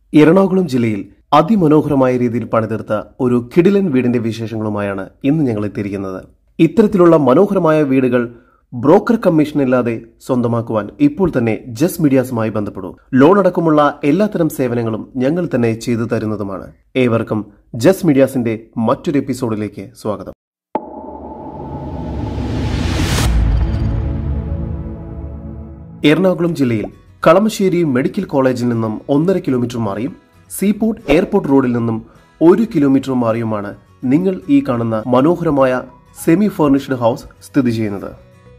എറണാകുളം ജില്ലയിൽ അതിമനോഹരമായ രീതിയിൽ പണിതീർത്ത ഒരു കിടിലൻ വീടിന്റെ വിശേഷങ്ങളുമായാണ് ഇന്ന് ഞങ്ങൾ എത്തിയിരിക്കുന്നത് ഇത്തരത്തിലുള്ള മനോഹരമായ വീടുകൾ ബ്രോക്കർ കമ്മീഷൻ ഇല്ലാതെ സ്വന്തമാക്കുവാൻ ഇപ്പോൾ തന്നെ ജസ് മീഡിയാസുമായി ബന്ധപ്പെടൂ ലോൺ അടക്കമുള്ള എല്ലാത്തരം സേവനങ്ങളും ഞങ്ങൾ തന്നെ ചെയ്തു തരുന്നതുമാണ് ഏവർക്കും ജസ് മീഡിയാസിന്റെ മറ്റൊരു എപ്പിസോഡിലേക്ക് സ്വാഗതം എറണാകുളം ജില്ലയിൽ കളമശ്ശേരി മെഡിക്കൽ കോളേജിൽ നിന്നും ഒന്നര കിലോമീറ്റർ മാറിയും സീപോർട്ട് എയർപോർട്ട് റോഡിൽ നിന്നും ഒരു കിലോമീറ്റർ മാറിയുമാണ് നിങ്ങൾ ഈ കാണുന്ന മനോഹരമായ സെമി ഫർണിഷ്ഡ് ഹൗസ് സ്ഥിതി ചെയ്യുന്നത്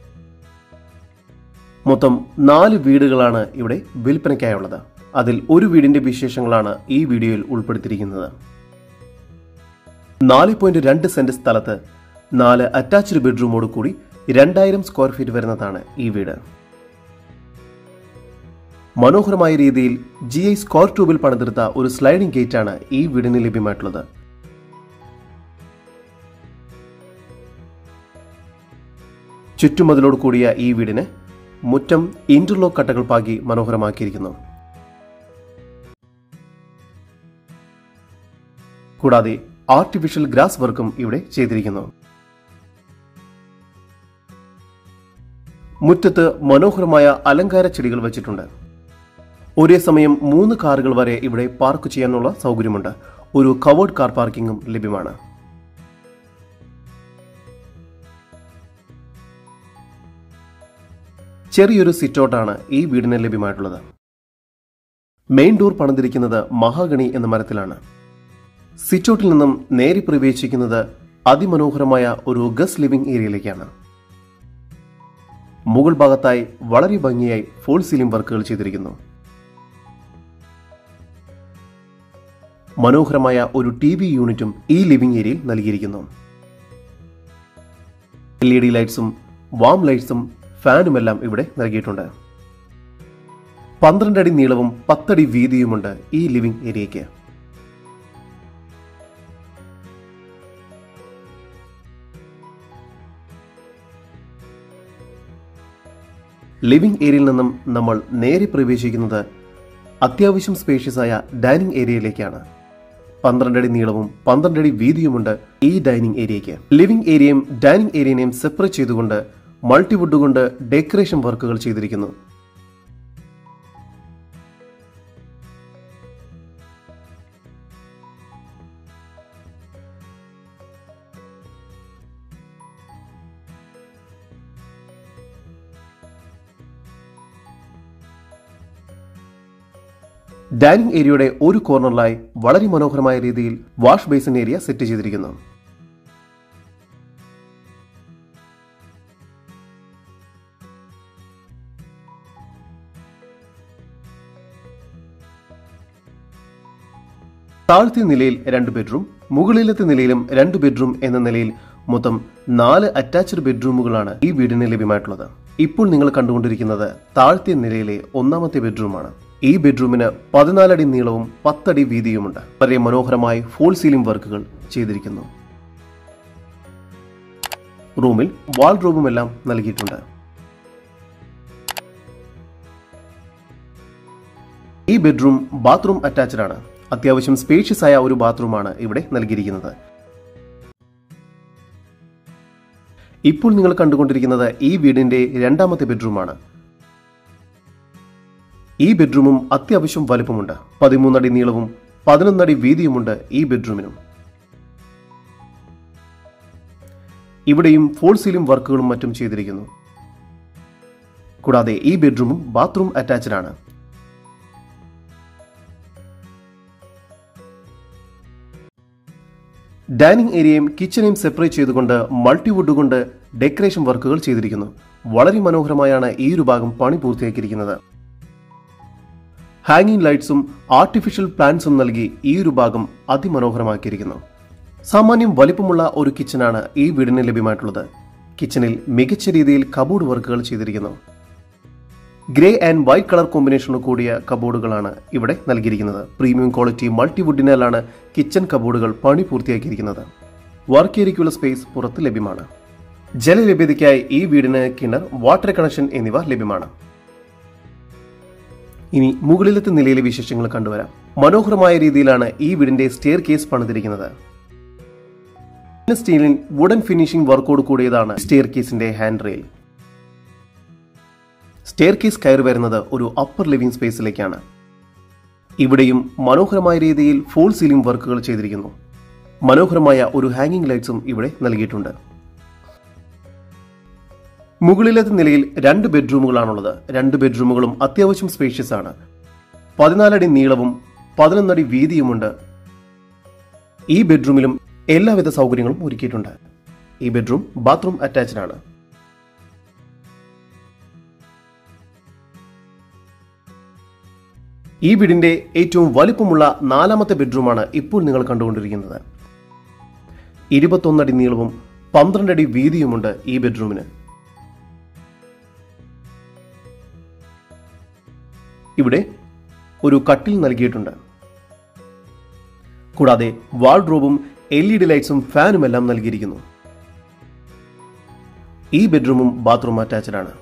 മൊത്തം നാല് വീടുകളാണ് ഇവിടെ വിൽപ്പനയ്ക്കായുള്ളത് അതിൽ ഒരു വീടിന്റെ വിശേഷങ്ങളാണ് ഈ വീഡിയോയിൽ ഉൾപ്പെടുത്തിയിരിക്കുന്നത് നാല് പോയിന്റ് രണ്ട് സെന്റ് സ്ഥലത്ത് നാല് അറ്റാച്ച്ഡ് ബെഡ്റൂമോട് കൂടി രണ്ടായിരം സ്ക്വയർ ഫീറ്റ് വരുന്നതാണ് ഈ വീട് മനോഹരമായ രീതിയിൽ ജി ഐ സ്ക്വയർ ട്യൂബിൽ പണിതെടുത്ത ഒരു സ്ലൈഡിംഗ് ഗേറ്റാണ് ഈ വീടിന് ലഭ്യമായിട്ടുള്ളത് ചുറ്റുമതിലോട് കൂടിയ ഈ വീടിന് മുറ്റം ഇന്റർലോക്ക് കട്ടകൾ പാകി മനോഹരമാക്കിയിരിക്കുന്നു കൂടാതെ ആർട്ടിഫിഷ്യൽ ഗ്രാസ് വർക്കും ഇവിടെ ചെയ്തിരിക്കുന്നു മുറ്റത്ത് മനോഹരമായ അലങ്കാര ചെടികൾ വച്ചിട്ടുണ്ട് ഒരേ സമയം മൂന്ന് കാറുകൾ വരെ ഇവിടെ പാർക്ക് ചെയ്യാനുള്ള സൗകര്യമുണ്ട് ഒരു കവേർഡ് കാർ പാർക്കിംഗും ലഭ്യമാണ് ചെറിയൊരു സിറ്റൗട്ടാണ് ഈ വീടിന് ലഭ്യമായിട്ടുള്ളത് മെയിൻ ഡോർ പണിതിരിക്കുന്നത് മഹാഗണി എന്ന മരത്തിലാണ് സിറ്റൗട്ടിൽ നിന്നും നേരി പ്രവേശിക്കുന്നത് അതിമനോഹരമായ ഒരു ഗസ് ലിവിംഗ് ഏരിയയിലേക്കാണ് മുകൾ ഭാഗത്തായി വളരെ ഭംഗിയായി ഫോൾ സീലിംഗ് വർക്കുകൾ ചെയ്തിരിക്കുന്നു മനോഹരമായ ഒരു ടി വി യൂണിറ്റും ഈ ലിവിംഗ് ഏരിയയിൽ നൽകിയിരിക്കുന്നു എൽ ഇ ഡി ലൈറ്റ്സും വാം ലൈറ്റ്സും ഫാനുമെല്ലാം ഇവിടെ നൽകിയിട്ടുണ്ട് പന്ത്രണ്ട് അടി നീളവും പത്തടി വീതിയുമുണ്ട് ഈ ലിവിംഗ് ഏരിയയ്ക്ക് ലിവിംഗ് ഏരിയയിൽ നിന്നും നമ്മൾ നേരെ പ്രവേശിക്കുന്നത് അത്യാവശ്യം സ്പേഷ്യസ് ആയ ഡൈനിങ് ഏരിയയിലേക്കാണ് പന്ത്രണ്ടടി നീളവും പന്ത്രണ്ടടി വീതിയുമുണ്ട് ഈ ഡൈനിങ് ഏരിയയ്ക്ക് ലിവിംഗ് ഏരിയയും ഡൈനിങ് ഏരിയനെയും സെപ്പറേറ്റ് ചെയ്തുകൊണ്ട് മൾട്ടിവുഡ് കൊണ്ട് ഡെക്കറേഷൻ വർക്കുകൾ ചെയ്തിരിക്കുന്നു ഡൈനിങ് ഏരിയയുടെ ഒരു കോർണറിലായി വളരെ മനോഹരമായ രീതിയിൽ വാഷ് ബേസിൻ ഏരിയ സെറ്റ് ചെയ്തിരിക്കുന്നു താഴത്തെ നിലയിൽ രണ്ട് ബെഡ്റൂം മുകളിലത്തെ നിലയിലും രണ്ട് ബെഡ്റൂം എന്ന നിലയിൽ മൊത്തം നാല് അറ്റാച്ച്ഡ് ബെഡ്റൂമുകളാണ് ഈ വീടിന് ലഭ്യമായിട്ടുള്ളത് ഇപ്പോൾ നിങ്ങൾ കണ്ടുകൊണ്ടിരിക്കുന്നത് താഴത്തെ നിലയിലെ ഒന്നാമത്തെ ബെഡ്റൂമാണ് ഈ ബെഡ്റൂമിന് പതിനാലടി നീളവും പത്തടി വീതിയുമുണ്ട് വളരെ മനോഹരമായി ഫോൾ സീലിംഗ് വർക്കുകൾ ചെയ്തിരിക്കുന്നു റൂമിൽ വാൾഡ്രോബുമെല്ലാം നൽകിയിട്ടുണ്ട് ഈ ബെഡ്റൂം ബാത്റൂം അറ്റാച്ച്ഡ് ആണ് അത്യാവശ്യം സ്പേഷ്യസ് ആയ ഒരു ബാത്റൂമാണ് ഇവിടെ നൽകിയിരിക്കുന്നത് ഇപ്പോൾ നിങ്ങൾ കണ്ടുകൊണ്ടിരിക്കുന്നത് ഈ വീടിന്റെ രണ്ടാമത്തെ ബെഡ്റൂമാണ് ഈ ബെഡ്റൂമും അത്യാവശ്യം വലുപ്പമുണ്ട് പതിമൂന്നടി നീളവും പതിനൊന്നടി വീതിയുമുണ്ട് ഈ ബെഡ്റൂമിനും ഇവിടെയും ഫോൾ സീലിംഗ് വർക്കുകളും മറ്റും ചെയ്തിരിക്കുന്നു കൂടാതെ ഈ ബെഡ്റൂമും ബാത്റൂം അറ്റാച്ച്ഡ് ആണ് ഡൈനിങ് ഏരിയയും കിച്ചണയും സെപ്പറേറ്റ് ചെയ്തുകൊണ്ട് മൾട്ടിവുഡ് കൊണ്ട് ഡെക്കറേഷൻ വർക്കുകൾ ചെയ്തിരിക്കുന്നു വളരെ മനോഹരമായാണ് ഈ ഒരു ഭാഗം പണി പൂർത്തിയാക്കിയിരിക്കുന്നത് ഹാങ്ങിങ് ലൈറ്റ്സും ആർട്ടിഫിഷ്യൽ പ്ലാന്റ്സും നൽകി ഈ ഒരു ഭാഗം അതിമനോഹരമാക്കിയിരിക്കുന്നു സാമാന്യം വലിപ്പമുള്ള ഒരു കിച്ചണാണ് ഈ വീടിന് ലഭ്യമായിട്ടുള്ളത് കിച്ചണിൽ മികച്ച രീതിയിൽ കബോർഡ് വർക്കുകൾ ചെയ്തിരിക്കുന്നു ഗ്രേ ആൻഡ് വൈറ്റ് കളർ കോമ്പിനേഷനോട് കൂടിയ കബോർഡുകളാണ് ഇവിടെ നൽകിയിരിക്കുന്നത് പ്രീമിയം ക്വാളിറ്റി മൾട്ടിവുഡിനാലാണ് കിച്ചൺ കബോർഡുകൾ പണി പൂർത്തിയാക്കിയിരിക്കുന്നത് വർക്ക് ഏരിയയ്ക്കുള്ള സ്പേസ് പുറത്ത് ലഭ്യമാണ് ജലലഭ്യതയ്ക്കായി ഈ വീടിന് കിണർ വാട്ടർ കണക്ഷൻ എന്നിവ ലഭ്യമാണ് ഇനി മുകളിലത്തെ നിലയിലെ വിശേഷങ്ങൾ കണ്ടുവരാം മനോഹരമായ രീതിയിലാണ് ഈ വീടിന്റെ സ്റ്റെയർ കേസ് പണിതിരിക്കുന്നത് സ്റ്റീലിൽ വുഡൻ ഫിനിഷിംഗ് വർക്കോട് കൂടിയതാണ് സ്റ്റെയർ കേസിന്റെ ഹാൻഡ് റെയിൽ സ്റ്റെയർ കേസ് കയറി വരുന്നത് ഒരു അപ്പർ ലിവിംഗ് സ്പേസിലേക്കാണ് ഇവിടെയും മനോഹരമായ രീതിയിൽ ഫോൾ സീലിംഗ് വർക്കുകൾ ചെയ്തിരിക്കുന്നു മനോഹരമായ ഒരു ഹാങ്ങിങ് ലൈറ്റ്സും ഇവിടെ നൽകിയിട്ടുണ്ട് മുകളിലത്തെ നിലയിൽ രണ്ട് ബെഡ്റൂമുകളാണുള്ളത് രണ്ട് ബെഡ്റൂമുകളും അത്യാവശ്യം സ്പേഷ്യസ് ആണ് പതിനാലടി നീളവും പതിനൊന്നടി വീതിയുമുണ്ട് ഈ ബെഡ്റൂമിലും എല്ലാവിധ സൗകര്യങ്ങളും ഒരുക്കിയിട്ടുണ്ട് ഈ ബെഡ്റൂം ബാത്റൂം അറ്റാച്ച്ഡ് ആണ് ഈ വീടിന്റെ ഏറ്റവും വലിപ്പമുള്ള നാലാമത്തെ ബെഡ്റൂമാണ് ഇപ്പോൾ നിങ്ങൾ കണ്ടുകൊണ്ടിരിക്കുന്നത് ഇരുപത്തൊന്നടി നീളവും പന്ത്രണ്ടടി വീതിയുമുണ്ട് ഈ ബെഡ്റൂമിന് ഇവിടെ ഒരു കട്ടിൽ നൽകിയിട്ടുണ്ട് കൂടാതെ വാൾഡ്രോബും എൽ ഇ ഡി ലൈറ്റ്സും ഫാനും എല്ലാം നൽകിയിരിക്കുന്നു ഈ ബെഡ്റൂമും ബാത്റൂം അറ്റാച്ച്ഡ് ആണ്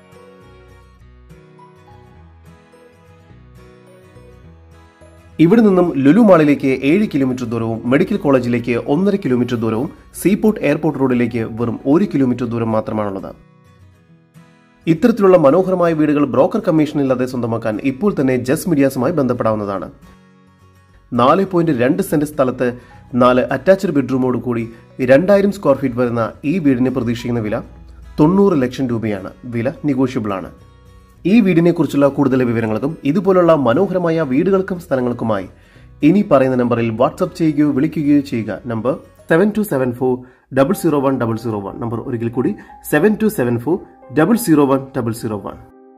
ഇവിടെ നിന്നും ലുലു മാളിലേക്ക് ഏഴ് കിലോമീറ്റർ ദൂരവും മെഡിക്കൽ കോളേജിലേക്ക് ഒന്നര കിലോമീറ്റർ ദൂരവും സീപോർട്ട് എയർപോർട്ട് റോഡിലേക്ക് വെറും ഒരു കിലോമീറ്റർ ദൂരം മാത്രമാണുള്ളത് ഇത്തരത്തിലുള്ള മനോഹരമായ വീടുകൾ ബ്രോക്കർ കമ്മീഷനില്ലാതെ സ്വന്തമാക്കാൻ ഇപ്പോൾ തന്നെ ജസ് മീഡിയാസുമായി ബന്ധപ്പെടാവുന്നതാണ് നാല് പോയിന്റ് രണ്ട് സെന്റ് സ്ഥലത്ത് നാല് അറ്റാച്ച്ഡ് ബെഡ്റൂമോട് കൂടി രണ്ടായിരം സ്ക്വയർ ഫീറ്റ് വരുന്ന ഈ വീടിന് പ്രതീക്ഷിക്കുന്ന വില തൊണ്ണൂറ് ലക്ഷം രൂപയാണ് വില നെഗോഷ്യബിൾ ആണ് ഈ വീടിനെ കുറിച്ചുള്ള കൂടുതൽ വിവരങ്ങൾക്കും ഇതുപോലുള്ള മനോഹരമായ വീടുകൾക്കും സ്ഥലങ്ങൾക്കുമായി ഇനി പറയുന്ന നമ്പറിൽ വാട്സ്ആപ്പ് ചെയ്യുകയോ വിളിക്കുകയോ ചെയ്യുക number seven two seven four double zero one double zero one number ഒരിക്കൽ കൂടി seven two seven four double zero one double zero one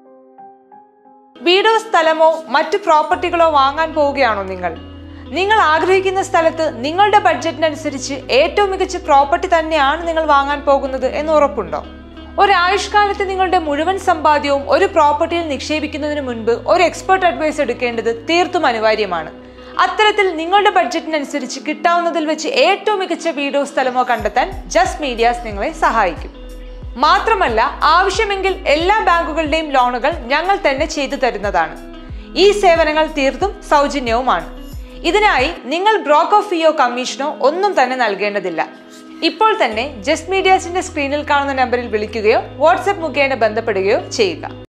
വീടോ സ്ഥലമോ മറ്റു പ്രോപ്പർട്ടികളോ വാങ്ങാൻ പോവുകയാണോ നിങ്ങൾ നിങ്ങൾ ആഗ്രഹിക്കുന്ന സ്ഥലത്ത് നിങ്ങളുടെ ബഡ്ജറ്റിനനുസരിച്ച് ഏറ്റവും മികച്ച പ്രോപ്പർട്ടി തന്നെയാണ് നിങ്ങൾ വാങ്ങാൻ പോകുന്നത് എന്ന് ഉറപ്പുണ്ടോ ഒരായുഷ്കാലത്ത് നിങ്ങളുടെ മുഴുവൻ സമ്പാദ്യവും ഒരു പ്രോപ്പർട്ടിയിൽ നിക്ഷേപിക്കുന്നതിന് മുൻപ് ഒരു എക്സ്പെർട്ട് അഡ്വൈസ് എടുക്കേണ്ടത് തീർത്തും അനിവാര്യമാണ് അത്തരത്തിൽ നിങ്ങളുടെ ബഡ്ജറ്റിനനുസരിച്ച് കിട്ടാവുന്നതിൽ വെച്ച് ഏറ്റവും മികച്ച വീടോ സ്ഥലമോ കണ്ടെത്താൻ ജസ്റ്റ് മീഡിയാസ് നിങ്ങളെ സഹായിക്കും മാത്രമല്ല ആവശ്യമെങ്കിൽ എല്ലാ ബാങ്കുകളുടെയും ലോണുകൾ ഞങ്ങൾ തന്നെ ചെയ്തു തരുന്നതാണ് ഈ സേവനങ്ങൾ തീർത്തും സൗജന്യവുമാണ് ഇതിനായി നിങ്ങൾ ബ്രോക്കർ ഫീയോ കമ്മീഷനോ ഒന്നും തന്നെ നൽകേണ്ടതില്ല ഇപ്പോൾ തന്നെ ജസ്റ്റ് മീഡിയാസിന്റെ സ്ക്രീനിൽ കാണുന്ന നമ്പറിൽ വിളിക്കുകയോ വാട്സ്ആപ്പ് മുഖേന ബന്ധപ്പെടുകയോ ചെയ്യുക